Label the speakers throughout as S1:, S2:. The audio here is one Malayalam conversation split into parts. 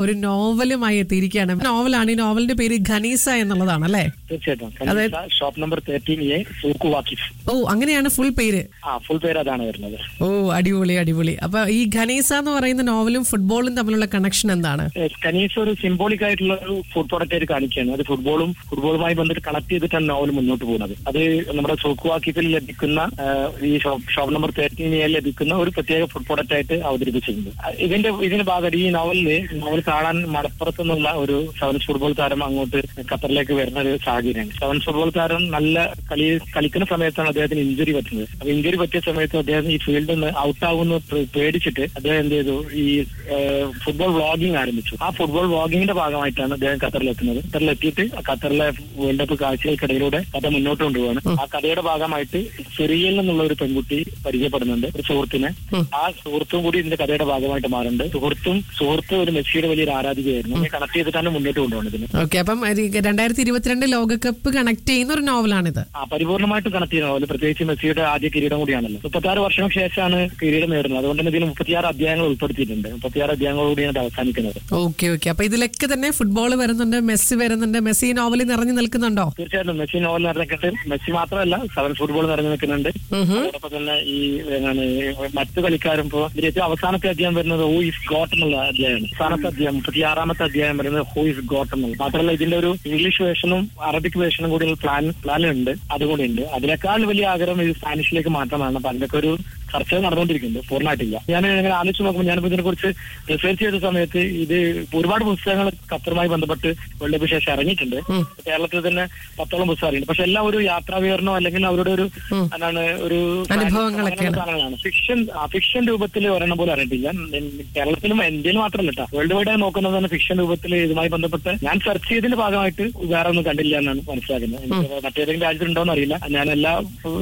S1: ഒരു നോവലുമായി എത്തിയിരിക്കുകയാണ് നോവലാണ് ഈ നോവലിന്റെ പേര് ഖനീസ എന്നുള്ളതാണ് അല്ലേ
S2: തീർച്ചയായിട്ടും Kaneesa shop number thirteen A Souq Waqif
S1: ഓ അങ്ങനെയാണ് ഫുൾ പേര്
S2: ആ ഫുൾ പേര് അതാണ് വരുന്നത്
S1: ഓ അടിപൊളി അടിപൊളി അപ്പൊ ഈ ഖനീസ എന്ന് പറയുന്ന നോവലും ഫുട്ബോളും തമ്മിലുള്ള കണക്ഷൻ എന്താണ്
S2: ഏഹ് കനീസ ഒരു സിംബോളിക് ആയിട്ടുള്ള ഒരു ഫുഡ് പ്രോഡക്റ്റ് ആയിട്ട് കാണിക്കുകയാണ് അത് ഫുട്ബോളും ഫുട്ബോളുമായി ബന്ധപ്പെട്ട് കണക്ട് ചെയ്തിട്ടാണ് നോവൽ മുന്നോട്ട് പോകുന്നത് അത് നമ്മുടെ സൂക്കു വാക്കിഫിൽ ലഭിക്കുന്ന ഏഹ്, ഈ shop shop number thirteen A ലഭിക്കുന്ന ഒരു പ്രത്യേക ഫുഡ് പ്രോഡക്റ്റ് ആയിട്ട് അവതരിപ്പിച്ചിട്ടുണ്ട് അഹ് ഇതിന്റെ ഇതിന്റെ ഭാഗമായിട്ട് ഈ നോവലില് നോവൽ കാണാൻ മലപ്പുറത്ത് നിന്നുള്ള ഒരു സെവൻസ് ഫുട്ബോൾ താരം അങ്ങോട്ട് ഖത്തറിലേക്ക് വരുന്ന ഒരു സാഹചര്യമാണ് സെവൻസ് ഫുട്ബോൾ താരം നല്ല കളി കളിക്കുന്ന സമയത്താണ് അദ്ദേഹത്തിന് ഇഞ്ചുറി പറ്റുന്നത് അപ്പൊ ഇഞ്ചുറി പറ്റിയ സമയത്ത് അദ്ദേഹം ഈ ഫീൽഡിൽ നിന്ന് ഔട്ട് ആവുമെന്ന് പേ- പേടിച്ചിട്ട് അദ്ദേഹം എന്ത് ചെയ്തു ഈ ഏഹ്, ഫുട്ബോൾ വ്ളോഗിംഗ് ആരംഭിച്ചു ആ ഫുട്ബോൾ വ്ളോഗിങ്ങിന്റെ ഭാഗമായിട്ടാണ് അദ്ദേഹം ഖത്തറിലെത്തുന്നത് ഖത്തറിലെത്തിയിട്ട് ആ ഖത്തറിലെ വേൾഡ് കപ്പ് കാഴ്ചകൾക്കിടയിലൂടെ കഥ മുന്നോട്ട് കൊണ്ടുപോവാണ് ആ കഥയുടെ ഭാഗമായിട്ട് സിറിയയിൽ നിന്നുള്ള ഒരു പെൺകുട്ടി പരിചയപ്പെടുന്നുണ്ട് ഒരു സുഹൃത്തിനെ ആ സുഹൃത്തും കൂടി ഇതിന്റെ കഥയുടെ ഭാഗമായിട്ട് മാറുന്നുണ്ട് സുഹൃത്തും സുഹൃത്ത് ഒരു മെസ്സിയുടെ വലിയൊരു ആരാധികയായിരുന്നു അതിനെ കണക്ട് ചെയ്തിട്ടാണ് മുന്നോട്ട് കൊണ്ടുപോകുന്നത് ഇതിന്
S1: ഓക്കെ അപ്പം രണ്ടായിരത്തി ഇരുപത്തിരണ്ട് ലോകകപ്പ് കണക്ട് ചെയ്യുന്ന ഒരു നോവലാണിത്
S2: ആ പരിപൂർണമായിട്ടും കണക്ട് ചെയ്യുന്ന പോലെ പ്രത്യേകിച്ച് മെസ്സിയുടെ ആദ്യ കിരീടം കൂടിയാണല്ലോ മുപ്പത്തിയാറ് വർഷങ്ങൾക്ക് ശേഷമാണ് കിരീടം നേടുന്നത് അതുകൊണ്ട് തന്നെ ഇതിൽ മുപ്പത്തിയാറ് അധ്യായങ്ങൾ ഉൾപ്പെടുത്തിയിട്ടുണ്ട് മുപ്പത്തിയാറ് അധ്യായങ്ങളോടുകൂടിയാണ് ഇത് അവസാനിക്കുന്നത്
S1: ഓക്കെ ഓക്കെ അപ്പൊ ഇതിലൊക്കെ തന്നെ ഫുട്ബോൾ വരുന്നുണ്ട് മെസ്സി വരുന്നുണ്ട് മെസ്സി ഈ നോവലിൽ നിറഞ്ഞു നിൽക്കുന്നുണ്ടോ
S2: തീർച്ചയായിട്ടും മെസ്സി നോവൽ നിറഞ്ഞിട്ട് മെസ്സി മാത്രമല്ല സെവൻ ഫുട്ബോൾ നിറഞ്ഞു നിൽക്കുന്നുണ്ട് അതോടൊപ്പം തന്നെ ഈ എന്താണ് മറ്റു കളിക്കാരും ഇപ്പോ ഇതിൽ ഏറ്റവും അവസാനത്തെ അധ്യായം വരുന്നത് ഹൂ ഇസ് ഗോട്ട് എന്നുള്ള അധ്യായമാണ് അവസാനത്തെ അധ്യായം മുപ്പത്തിയാറാമത്തെ അധ്യായം വരുന്നത് ഹൂ ഇസ് ഗോട്ട് എന്നുള്ളത് മാത്രമല്ല ഇതിന്റെ ഒരു ഇംഗ്ലീഷ് വേർഷനും അറബിക് വേർഷനും കൂടി പ്ലാൻ പ്ലാനുണ്ട് അതുകൂടി ഉണ്ട് അതിനേക്കാൾ വലിയ ആഗ്രഹം ഇത് സ്പാനിഷിലേക്ക് മാറ്റമാണ് അപ്പൊ അതിനൊക്കെ ഒരു ചർച്ച നടന്നുകൊണ്ടിരിക്കുന്നുണ്ട് പൂർണ്ണമായിട്ടില്ല ഞാൻ ഇങ്ങനെ ആലോചിച്ച് നോക്കുമ്പോൾ ഞാനിപ്പോ ഇതിനെ കുറിച്ച് റിസർച്ച് ചെയ്ത സമയത്ത് ഇത് ഒരുപാട് പുസ്തകങ്ങൾ ഖത്തറുമായി ബന്ധപ്പെട്ട് വേൾഡ് കപ്പ് ശേഷം ഇറങ്ങിയിട്ടുണ്ട് കേരളത്തിൽ തന്നെ പത്തോളം പുസ്തകം അറിയുന്നുണ്ട് പക്ഷെ എല്ലാം ഒരു യാത്രാ വിവരണോ അല്ലെങ്കിൽ അവരുടെ ഒരു എന്താണ് ഒരു
S1: അനുഭവങ്ങളൊക്കെയാണ്.
S2: സാധനങ്ങളാണ് ഫിക്ഷൻ ഫിക്ഷൻ രൂപത്തിൽ ഒരെണ്ണം പോലും അറിയത്തില്ല ഉം, കേരളത്തിലും ഇന്ത്യയിൽ മാത്രമല്ല കേട്ടോ വേൾഡ് വൈഡ് ആയി നോക്കുന്നത് തന്നെ ഫിക്ഷൻ രൂപത്തിൽ ഇതുമായി ബന്ധപ്പെട്ട് ഞാൻ സെർച്ച് ചെയ്തതിന്റെ ഭാഗമായിട്ട് വേറെ ഒന്നും കണ്ടില്ല എന്നാണ് മനസ്സിലാക്കുന്നത് എനിക്ക് മറ്റേതെങ്കിലും രാജ്യത്തുണ്ടോന്ന് അറിയില്ല ഞാൻ എല്ലാ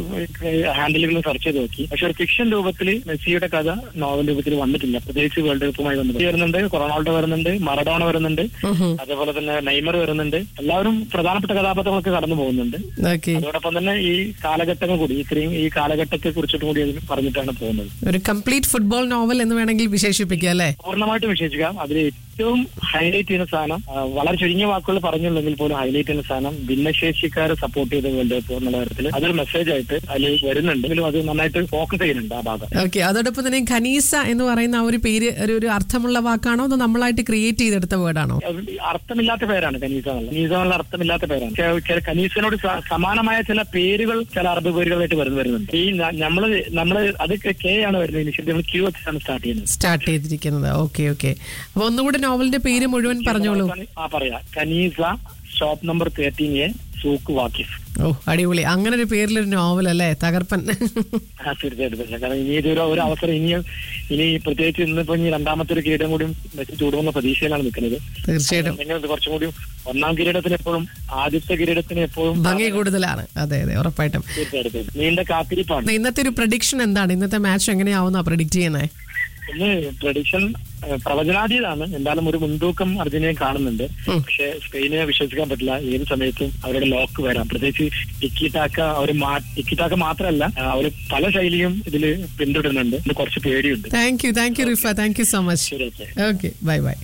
S2: ഹാൻഡിലുകളും സെർച്ച് ചെയ്ത് നോക്കി പക്ഷെ ഒരു ഫിക്ഷൻ രൂപത്തിൽ മെസ്സിയുടെ കഥ നോവൽ രൂപത്തിൽ വന്നിട്ടില്ല പ്രത്യേകിച്ച് വേൾഡ് കപ്പുമായി ബന്ധപ്പെട്ട് വരുന്നുണ്ട് റൊണാൾഡോ വരുന്നുണ്ട് മറഡോണ വരുന്നുണ്ട് അതേപോലെ തന്നെ നെയ്മർ വരുന്നുണ്ട് എല്ലാവരും പ്രധാനപ്പെട്ട കഥാപാത്രങ്ങളൊക്കെ കടന്നു പോകുന്നുണ്ട്
S1: ഓക്കെ
S2: അതോടൊപ്പം തന്നെ ഈ കാലഘട്ടങ്ങൾ കൂടി ഇത്രയും ഈ കാലഘട്ടത്തെ കുറിച്ചിട്ടും കൂടി അതിൽ പറഞ്ഞിട്ടാണ് പോകുന്നത്
S1: ഒരു കംപ്ലീറ്റ് ഫുട്ബോൾ നോവൽ എന്ന് വേണമെങ്കിൽ വിശേഷിപ്പിക്കുക അല്ലേ
S2: പൂർണ്ണമായിട്ടും വിശേഷിക്കാം അതിൽ ഏറ്റവും ഹൈലൈറ്റ് ചെയ്യുന്ന സാധനം ആ, വളരെ ചുരുങ്ങിയ വാക്കുകൾ പറഞ്ഞുള്ളെങ്കിൽ പോലും ഹൈലൈറ്റ് ചെയ്യുന്ന സാധനം ഭിന്നശേഷിക്കാരെ സപ്പോർട്ട് ചെയ്ത വേൾഡ് കപ്പ് എന്നുള്ള കാര്യത്തിൽ അതൊരു മെസ്സേജ് ആയിട്ട് അതിൽ വരുന്നുണ്ട് എങ്കിലും അത് നന്നായിട്ട് ഫോക്കസ് ചെയ്യുന്നുണ്ട് ആ ഭാഗം
S1: ഓക്കെ അതോടൊപ്പം തന്നെ ഖനീസ എന്ന് പറയുന്ന ആ ഒരു പേര് ഒരു ഒരു അർത്ഥമുള്ള വാക്കാണോ അതോ നമ്മളായിട്ട് ക്രിയേറ്റ് ചെയ്തെടുത്ത വേർഡാണോ
S2: അത് അർത്ഥമില്ലാത്ത പേരാണ് കനീസ എന്നുള്ള കനീസ എന്നുള്ള അർത്ഥമില്ലാത്ത പേരാണ് ചെ- ചെ- കനീസിനോട് സ- സമാനമായ ചില പേരുകൾ ചില അറബ് പേരുകളായിട്ട് വരുന്ന വരുന്നുണ്ട് ഈ ന- നമ്മള് നമ്മള് അത് കെ ആണ് വരുന്നത് ഇനിഷ്യൽ നമ്മൾ ക്യൂ വെച്ചാണ് സ്റ്റാർട്ട് ചെയ്യുന്നത്
S1: സ്റ്റാർട്ട് ചെയ്തിരിക്കുന്നത് ഓക്കെ ഓക്കെ അപ്പൊ ഒന്നുകൂടെ നോവലിന്റെ പേര് മുഴുവൻ പറഞ്ഞോളൂ
S2: ആ പറയാ Kaneesa shop number thirteen A Souq Waqif
S1: ഓ അടിപൊളി അങ്ങനെ ഒരു പേരിലൊരു നോവൽ അല്ലേ തകർപ്പൻ
S2: ആ, തീർച്ചയായിട്ടും തീർച്ചയായും. കാരണം ഇനി ഇതൊരു ഒരു അവസരം ഇനിയും ഇനി പ്രത്യേകിച്ച് ഇന്നിപ്പോ ഇനി രണ്ടാമത്തെ ഒരു കിരീടം കൂടി മെസ്സി ചൂടുമെന്ന പ്രതീക്ഷയിലാണ് നിൽക്കുന്നത്
S1: തീർച്ചയായിട്ടും
S2: അല്ലെങ്കിൽ ഇത് കുറച്ചും കൂടി ഒന്നാം കിരീടത്തിന് എപ്പോഴും ആദ്യത്തെ കിരീടത്തിന് എപ്പോഴും
S1: ഭംഗി കൂടുതലാണ് അതെ അതെ ഉറപ്പായിട്ടും
S2: തീർച്ചയായിട്ടും നീണ്ട കാത്തിരിപ്പാണ്
S1: ഇന്നത്തെ ഒരു പ്രഡിക്ഷൻ എന്താണ് ഇന്നത്തെ മാച്ച് എങ്ങനെയാവുന്ന പ്രഡിക്ട് ചെയ്യുന്നത്
S2: ഇന്ന് പ്രഡിക്ഷൻ പ്രവചനാതീതാണ് എന്തായാലും ഒരു മുൻതൂക്കം അർജന്റീന കാണുന്നുണ്ട് പക്ഷെ സ്പെയിനെ വിശ്വസിക്കാൻ പറ്റില്ല ഏത് സമയത്തും അവരുടെ ലോക്ക് വരാം പ്രത്യേകിച്ച് ടിക്കിട്ടാക്ക അവർ ടിക്കിട്ടാക്ക മാത്രമല്ല അവർ പല ശൈലിയും ഇതിൽ പിന്തുടരുന്നുണ്ട് ഇത് കുറച്ച് പേടിയുണ്ട്
S1: thank you thank you Rifa thank you so much
S2: ശരി okay
S1: okay bye bye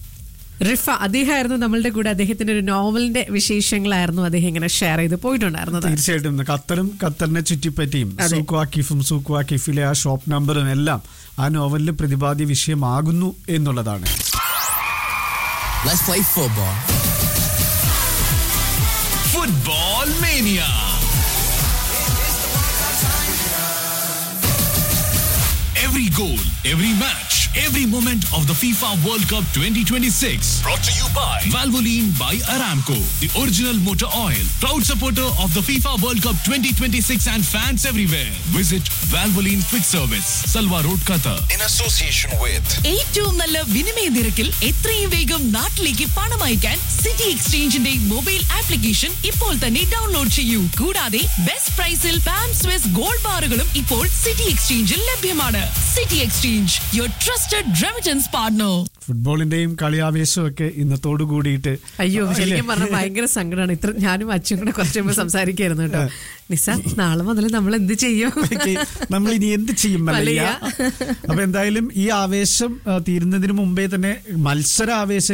S1: Rifa അദ്ദേഹമായിരുന്നു നമ്മളുടെ കൂടെ അദ്ദേഹത്തിന്റെ ഒരു നോവലിന്റെ വിശേഷങ്ങളായിരുന്നു അദ്ദേഹം ഇങ്ങനെ ഷെയർ ചെയ്ത് പോയിട്ടുണ്ടായിരുന്നത്
S3: തീർച്ചയായിട്ടും ഖത്തറും ഖത്തറിനെ ചുറ്റിപ്പറ്റിയും സൂക്കു വാക്കിഫും സൂക്കു വാക്കിഫിലെ ആ ഷോപ്പ് നമ്പറും എല്ലാം ആ നോവലിൽ പ്രതിപാദ്യ വിഷയമാകുന്നു എന്നുള്ളതാണ്
S4: Let's play football.
S5: Football Mania. Every goal, every match, every moment of the FIFA World Cup 2026. Brought to you by Valvoline by Aramco, the original motor oil. Proud supporter of the FIFA World Cup 2026 and fans everywhere. Visit Valvoline Quick Service, Salwa Road, Qatar.
S4: In association with
S6: ഏറ്റവും നല്ല വിനിമയ നിരക്കിൽ എത്രയും വേഗം നാട്ടിലേക്ക് പണം അയക്കാൻ സിറ്റി എക്സ്ചേഞ്ചിന്റെ മൊബൈൽ ആപ്ലിക്കേഷൻ ഇപ്പോൾ തന്നെ ഡൗൺലോഡ് ചെയ്യൂ കൂടാതെ ബെസ്റ്റ് പ്രൈസിൽ പാം സ്വിസ് ഗോൾഡ് ബാറുകളും ഇപ്പോൾ സിറ്റി എക്സ്ചേഞ്ചിൽ ലഭ്യമാണ് city exchange your trust trusted remittance partner
S3: ഫുട്ബോളിന്റെയും കളിയാവേശവും ഒക്കെ ഇന്നത്തോടു കൂടിയിട്ട്
S1: അയ്യോ
S3: അല്ലേ?
S1: ശരിക്കും പറഞ്ഞാൽ ഭയങ്കര സങ്കടമാണ് ഇത്ര ഞാനും അച്ഛനും കൂടെ കുറച്ച് മുമ്പ് സംസാരിക്കായിരുന്നു കേട്ടോ നിസ നാളെ മുതൽ നമ്മൾ എന്ത് ചെയ്യും
S3: ഓക്കേ, നമ്മൾ ഇനി എന്ത് ചെയ്യും മല്ലയ്യ
S1: മല്ലയ്യ.
S3: അപ്പൊ എന്തായാലും ഈ ആവേശം ആ, തീരുന്നതിന് മുമ്പേ തന്നെ മത്സര ആവേശം